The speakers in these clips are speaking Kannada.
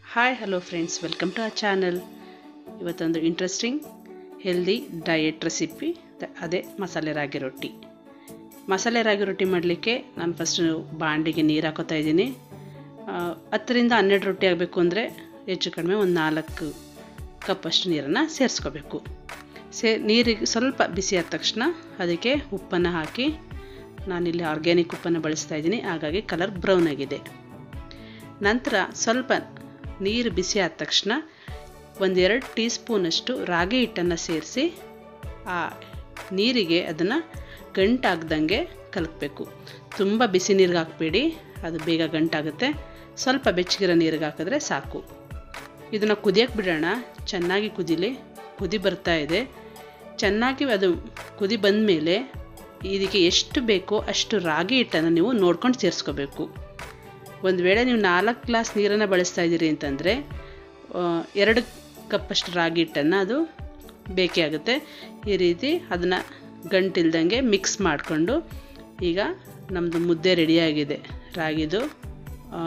hi hello friends welcome to ಆ ಚಾನಲ್ ಇವತ್ತೊಂದು ಇಂಟ್ರೆಸ್ಟಿಂಗ್ ಹೆಲ್ದಿ ಡಯಟ್ ರೆಸಿಪಿ ಅದೇ ಮಸಾಲೆ ರಾಗಿ ರೊಟ್ಟಿ ಮಸಾಲೆ ರಾಗಿ ರೊಟ್ಟಿ ಮಾಡಲಿಕ್ಕೆ ನಾನು ಫಸ್ಟು ಬಾಂಡಿಗೆ ನೀರು ಹಾಕೋತಾ ಇದ್ದೀನಿ ಆ, ಹತ್ತರಿಂದ ಹನ್ನೆರಡು ರೊಟ್ಟಿ ಆಗಬೇಕು ಅಂದರೆ ಹೆಚ್ಚು ಕಡಿಮೆ ಒಂದು ನಾಲ್ಕು ಕಪ್ಪಷ್ಟು ನೀರನ್ನು ಸೇರಿಸ್ಕೋಬೇಕು ಸೇ ನೀರಿಗೆ ಸ್ವಲ್ಪ ಬಿಸಿ ಆದ ತಕ್ಷಣ ಅದಕ್ಕೆ ಉಪ್ಪನ್ನು ಹಾಕಿ ನಾನಿಲ್ಲಿ ಆರ್ಗ್ಯಾನಿಕ್ ಉಪ್ಪನ್ನು ಬಳಸ್ತಾ ಇದ್ದೀನಿ ಹಾಗಾಗಿ ಕಲರ್ ಬ್ರೌನ್ ಆಗಿದೆ ನಂತರ ಸ್ವಲ್ಪ ನೀರು ಬಿಸಿ ಆದ ತಕ್ಷಣ ಒಂದೆರಡು ಟೀ ಸ್ಪೂನಷ್ಟು ರಾಗಿ ಹಿಟ್ಟನ್ನು ಸೇರಿಸಿ ಆ ನೀರಿಗೆ ಅದನ್ನು ಗಂಟಾಗ್ದಂಗೆ ಕಲಕಬೇಕು ತುಂಬ ಬಿಸಿ ನೀರಿಗೆ ಹಾಕಬೇಡಿ ಅದು ಬೇಗ ಗಂಟಾಗುತ್ತೆ ಸ್ವಲ್ಪ ಬೆಚ್ಚಗಿರೋ ನೀರಿಗೆ ಹಾಕಿದ್ರೆ ಸಾಕು ಇದನ್ನು ಕುದಿಯಕ್ಕೆ ಬಿಡೋಣ ಚೆನ್ನಾಗಿ ಕುದಿಲಿ ಕುದಿ ಬರ್ತಾ ಇದೆ ಚೆನ್ನಾಗಿ ಅದು ಕುದಿ ಬಂದ ಮೇಲೆ ಇದಕ್ಕೆ ಎಷ್ಟು ಬೇಕೋ ಅಷ್ಟು ರಾಗಿ ಹಿಟ್ಟನ್ನು ನೀವು ನೋಡ್ಕೊಂಡು ಸೇರಿಸ್ಕೋಬೇಕು ಒಂದು ವೇಳೆ ನೀವು ನಾಲ್ಕು ಗ್ಲಾಸ್ ನೀರನ್ನು ಬಳಸ್ತಾ ಇದ್ದೀರಿ ಅಂತಂದರೆ ಎರಡು ಕಪ್ಪಷ್ಟು ರಾಗಿ ಹಿಟ್ಟನ್ನು ಅದು ಬೇಕೇ ಆಗುತ್ತೆ ಈ ರೀತಿ ಅದನ್ನು ಗಂಟಿಲ್ದಂಗೆ ಮಿಕ್ಸ್ ಮಾಡಿಕೊಂಡು ಈಗ ನಮ್ಮದು ಮುದ್ದೆ ರೆಡಿಯಾಗಿದೆ ರಾಗಿದು ಆ,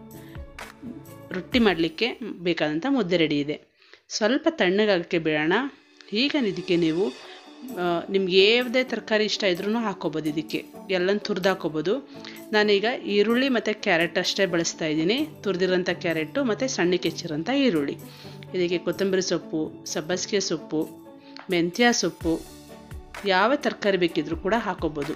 ರೊಟ್ಟಿ ಮಾಡಲಿಕ್ಕೆ ಬೇಕಾದಂಥ ಮುದ್ದೆ ರೆಡಿ ಇದೆ ಸ್ವಲ್ಪ ತಣ್ಣಗಾಗಕ್ಕೆ ಬಿಡೋಣ ಈಗ ಇದಕ್ಕೆ ನೀವು ಆ, ನಿಮ್ಗೆ ಯಾವುದೇ ತರಕಾರಿ ಇಷ್ಟ ಇದ್ರೂ ಹಾಕೋಬೋದು ಇದಕ್ಕೆ ಎಲ್ಲನೂ ತುರ್ದು ಹಾಕೋಬೋದು ನಾನೀಗ ಈರುಳ್ಳಿ ಮತ್ತು ಕ್ಯಾರೆಟ್ ಅಷ್ಟೇ ಬಳಸ್ತಾ ಇದ್ದೀನಿ ತುರಿದಿರೋಂಥ ಕ್ಯಾರೆಟು ಮತ್ತು ಸಣ್ಣಕ್ಕೆ ಹೆಚ್ಚಿರೋಂಥ ಈರುಳ್ಳಿ ಇದಕ್ಕೆ ಕೊತ್ತಂಬರಿ ಸೊಪ್ಪು ಸಬ್ಬಸಿಗೆ ಸೊಪ್ಪು ಮೆಂತ್ಯ ಸೊಪ್ಪು ಯಾವ ತರಕಾರಿ ಬೇಕಿದ್ರೂ ಕೂಡ ಹಾಕೋಬೋದು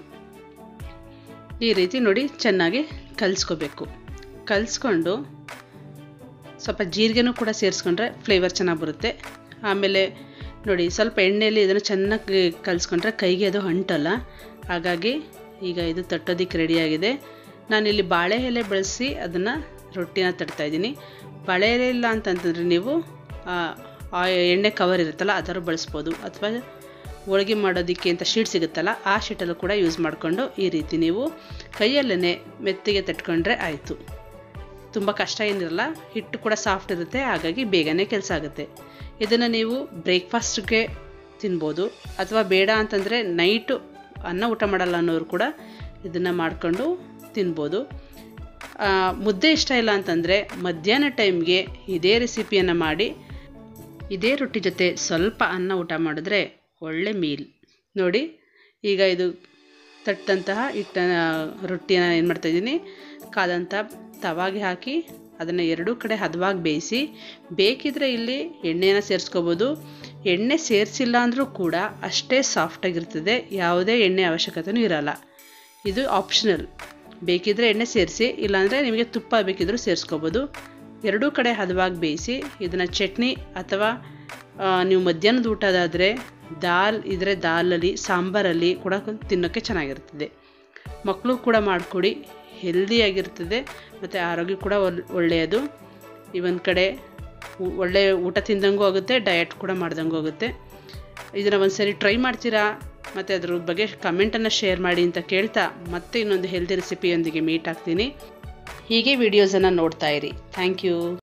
ಈ ರೀತಿ ನೋಡಿ ಚೆನ್ನಾಗಿ ಕಲಿಸ್ಕೋಬೇಕು ಕಲಿಸ್ಕೊಂಡು ಸ್ವಲ್ಪ ಜೀರಿಗೆನೂ ಕೂಡ ಸೇರಿಸ್ಕೊಂಡ್ರೆ ಫ್ಲೇವರ್ ಚೆನ್ನಾಗಿ ಬರುತ್ತೆ ಆಮೇಲೆ ನೋಡಿ ಸ್ವಲ್ಪ ಎಣ್ಣೆಯಲ್ಲಿ ಇದನ್ನು ಚೆನ್ನಾಗಿ ಕಲಿಸ್ಕೊಂಡ್ರೆ ಕೈಗೆ ಅದು ಅಂಟಲ್ಲ ಹಾಗಾಗಿ ಈಗ ಇದು ತಟ್ಟೋದಕ್ಕೆ ರೆಡಿಯಾಗಿದೆ ನಾನಿಲ್ಲಿ ಬಾಳೆ ಎಲೆ ಬಳಸಿ ಅದನ್ನು ರೊಟ್ಟಿನ ತಟ್ತಾ ಇದ್ದೀನಿ ಬಾಳೆ ಎಲೆ ಇಲ್ಲ ಅಂತಂತಂದರೆ ನೀವು ಆ, ಆ ಎಣ್ಣೆ ಕವರ್ ಇರುತ್ತಲ್ಲ ಅದರ ಬಳಸ್ಬೋದು ಅಥವಾ ಹೋಳಿಗೆ ಮಾಡೋದಕ್ಕೆ ಅಂತ ಶೀಟ್ ಸಿಗುತ್ತಲ್ಲ ಆ ಶೀಟಲ್ಲೂ ಕೂಡ ಯೂಸ್ ಮಾಡಿಕೊಂಡು ಈ ರೀತಿ ನೀವು ಕೈಯಲ್ಲೇ ಮೆತ್ತಿಗೆ ತಟ್ಕೊಂಡ್ರೆ ಆಯಿತು ತುಂಬ ಕಷ್ಟ ಏನಿರಲ್ಲ ಹಿಟ್ಟು ಕೂಡ ಸಾಫ್ಟ್ ಇರುತ್ತೆ ಹಾಗಾಗಿ ಬೇಗನೆ ಕೆಲಸ ಆಗುತ್ತೆ ಇದನ್ನು ನೀವು ಬ್ರೇಕ್ಫಾಸ್ಟ್ಗೆ ತಿನ್ಬೋದು ಅಥವಾ ಬೇಡ ಅಂತಂದರೆ ನೈಟು ಅನ್ನ ಊಟ ಮಾಡಲ್ಲ ಅನ್ನೋರು ಕೂಡ ಇದನ್ನು ಮಾಡಿಕೊಂಡು ತಿನ್ಬೋದು ಆ, ಮುದ್ದೆ ಇಷ್ಟ ಇಲ್ಲ ಅಂತಂದರೆ ಮಧ್ಯಾಹ್ನ ಟೈಮ್ಗೆ ಇದೇ ರೆಸಿಪಿಯನ್ನು ಮಾಡಿ ಇದೇ ರೊಟ್ಟಿ ಜೊತೆ ಸ್ವಲ್ಪ ಅನ್ನ ಊಟ ಮಾಡಿದ್ರೆ ಒಳ್ಳೆ ಮೀಲ್ ನೋಡಿ ಈಗ ಇದು ತಟ್ಟಂತಹ ಹಿಟ್ಟ ರೊಟ್ಟಿನ ಏನು ಮಾಡ್ತಾಯಿದ್ದೀನಿ ಕಾದಂಥ ತವಾಗೆ ಹಾಕಿ ಅದನ್ನು ಎರಡೂ ಕಡೆ ಹದವಾಗಿ ಬೇಯಿಸಿ ಬೇಕಿದ್ರೆ ಇಲ್ಲಿ ಎಣ್ಣೆನ ಸೇರಿಸ್ಕೋಬೋದು ಎಣ್ಣೆ ಸೇರಿಸಿಲ್ಲ ಅಂದರೂ ಕೂಡ ಅಷ್ಟೇ ಸಾಫ್ಟಾಗಿರ್ತದೆ ಯಾವುದೇ ಎಣ್ಣೆ ಅವಶ್ಯಕತೆಯೂ ಇರಲ್ಲ ಇದು ಆಪ್ಷನಲ್ ಬೇಕಿದ್ರೆ ಎಣ್ಣೆ ಸೇರಿಸಿ ಇಲ್ಲಾಂದರೆ ನಿಮಗೆ ತುಪ್ಪ ಬೇಕಿದ್ರೂ ಸೇರಿಸ್ಕೋಬೋದು ಎರಡೂ ಕಡೆ ಹದವಾಗಿ ಬೇಯಿಸಿ ಇದನ್ನು ಚಟ್ನಿ ಅಥವಾ ಆ, ನೀವು ಮಧ್ಯಾಹ್ನದ ಊಟದಾದರೆ ದಾಲ್ ಇದ್ರೆ ದಾಲಲ್ಲಿ ಸಾಂಬಾರಲ್ಲಿ ಕೂಡ ತಿನ್ನೋಕ್ಕೆ ಚೆನ್ನಾಗಿರ್ತದೆ ಮಕ್ಕಳು ಕೂಡ ಮಾಡಿಕೊಡಿ ಹೆಲ್ದಿಯಾಗಿರ್ತದೆ ಮತ್ತು ಆರೋಗ್ಯ ಕೂಡ ಒಲ್ ಒಳ್ಳೆಯದು ಈ ಒಂದು ಕಡೆ ಉ- ಒಳ್ಳೆ ಊಟ ತಿಂದಂಗೂ ಆಗುತ್ತೆ ಡಯಟ್ ಕೂಡ ಮಾಡ್ದಂಗೂ ಆಗುತ್ತೆ ಇದನ್ನು ಒಂದು ಸರಿ ಟ್ರೈ ಮಾಡ್ತೀರಾ ಮತ್ತು ಅದ್ರ ಬಗ್ಗೆ ಕಮೆಂಟನ್ನು ಶೇರ್ ಮಾಡಿ ಅಂತ ಕೇಳ್ತಾ ಮತ್ತೆ ಇನ್ನೊಂದು ಹೆಲ್ದಿ ರೆಸಿಪಿಯೊಂದಿಗೆ ಮೀಟ್ ಆಗ್ತೀನಿ ಹೀಗೆ ವಿಡಿಯೋಸನ್ನು ನೋಡ್ತಾ ಇರಿ ಥ್ಯಾಂಕ್ ಯು